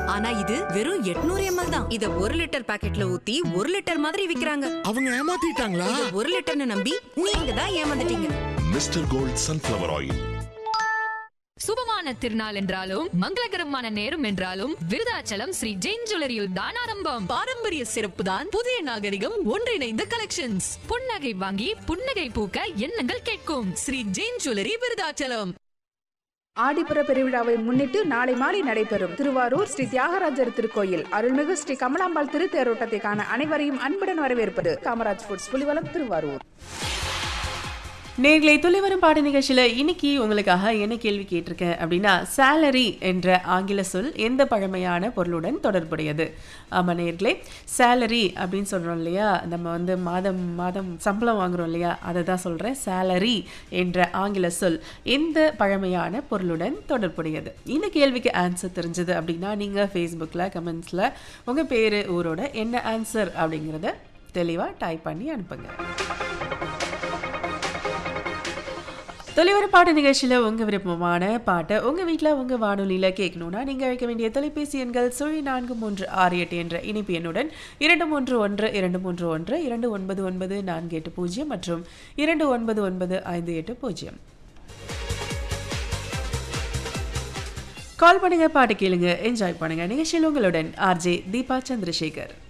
ஆனா இது வெறும் 800 எம்எல் தான் இத ஒரு லிட்டர் பாக்கெட்ல ஊத்தி ஒரு லிட்டர் மாதிரி விக்கிறாங்க அவங்க ஏமாத்திட்டாங்களா இத ஒரு லிட்டர்னு நம்பி நீங்க தான் ஏமாந்துட்டீங்க மிஸ்டர் கோல்ட் சன்ஃப்ளவர் ஆயில் சுபமான திருநாள் என்றாலும் மங்களகரமான நேரம் என்றாலும் விருதாச்சலம் ஸ்ரீ ஜெயின் ஜுவல்லரியில் தான் ஆரம்பம் பாரம்பரிய சிறப்பு தான் புதிய நாகரிகம் ஒன்றிணைந்த கலெக்ஷன்ஸ் புன்னகை வாங்கி புன்னகை பூக்க எண்ணங்கள் கேட்கும் ஸ்ரீ ஜெயின் ஜுவல்லரி விருதாச்சலம் ஆடிப்புற பெருவிழாவை முன்னிட்டு நாளை மாலை நடைபெறும் திருவாரூர் ஸ்ரீ தியாகராஜர் திருக்கோயில் அருள்மிகு ஸ்ரீ கமலாம்பாள் திருத்தேரோட்டத்தை காண அனைவரையும் அன்புடன் வரவேற்பது காமராஜ் ஃபுட்ஸ் புலிவலம் திருவாரூர் நேர்களை துளிவரும் பாட நிகழ்ச்சியில் இன்னைக்கு உங்களுக்காக என்ன கேள்வி கேட்டிருக்கேன் அப்படின்னா சேலரி என்ற ஆங்கில சொல் எந்த பழமையான பொருளுடன் தொடர்புடையது ஆமாம் நேர்களே சேலரி அப்படின்னு சொல்கிறோம் இல்லையா நம்ம வந்து மாதம் மாதம் சம்பளம் வாங்குறோம் இல்லையா அதை தான் சொல்கிறேன் சேலரி என்ற ஆங்கில சொல் எந்த பழமையான பொருளுடன் தொடர்புடையது இந்த கேள்விக்கு ஆன்சர் தெரிஞ்சது அப்படின்னா நீங்கள் ஃபேஸ்புக்கில் கமெண்ட்ஸில் உங்கள் பேர் ஊரோட என்ன ஆன்சர் அப்படிங்கிறத தெளிவாக டைப் பண்ணி அனுப்புங்க தொலைவர பாட்டு நிகழ்ச்சியில் உங்கள் விருப்பமான பாட்டை உங்கள் வீட்டில் உங்கள் வானொலியில் கேட்கணுன்னா நீங்கள் அழைக்க வேண்டிய தொலைபேசி எண்கள் சுழி நான்கு மூன்று ஆறு எட்டு என்ற இணைப்பு எண்ணுடன் இரண்டு மூன்று ஒன்று இரண்டு மூன்று ஒன்று இரண்டு ஒன்பது ஒன்பது நான்கு எட்டு பூஜ்ஜியம் மற்றும் இரண்டு ஒன்பது ஒன்பது ஐந்து எட்டு பூஜ்ஜியம் கால் பண்ணுங்க பாட்டு கேளுங்க என்ஜாய் பண்ணுங்க நிகழ்ச்சியில் உங்களுடன் ஆர்ஜே தீபா சந்திரசேகர்